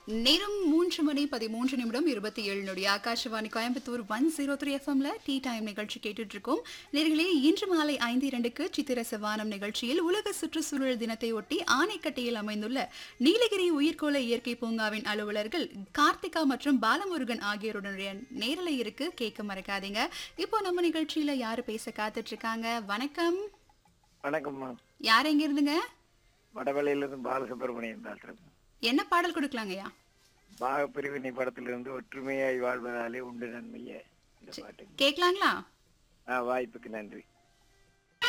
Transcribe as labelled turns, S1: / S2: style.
S1: நேரம் மூன்று மணி பதிமூன்று நிமிடம் இருபத்தி ஏழு நொடி Akashvani Coimbatore one zero three எஃப்எம்ல டீ டைம் நிகழ்ச்சி கேட்டுட்டு இருக்கோம் நேர்களே இன்று மாலை ஐந்து இரண்டுக்கு சித்திர செவ்வானம் நிகழ்ச்சியில் உலக சுற்றுச்சூழல் தினத்தை ஒட்டி ஆனைக்கட்டியில் அமைந்துள்ள நீலகிரி உயிர்கோள இயற்கை பூங்காவின் அலுவலர்கள் கார்த்திகா மற்றும் பாலமுருகன் ஆகியோருடைய நேரலை இருக்கு கேட்க மறக்காதீங்க இப்போ நம்ம நிகழ்ச்சியில யாரு பேச காத்துட்டு இருக்காங்க வணக்கம்
S2: வணக்கம்மா
S1: யார் எங்க இருந்துங்க
S2: வடவளையிலிருந்து பாலசுப்ரமணியன் பேசுறேன்
S1: என்ன பாடல் கொடுக்கலாங்கய்யா
S2: பாக பிரிவினை படத்திலிருந்து ஒற்றுமையாய் வாழ்வதாலே உண்டு நன்மையே இந்த பாட்டு
S1: கேட்கலாங்களா
S2: ஆ, வாய்ப்புக்கு நன்றி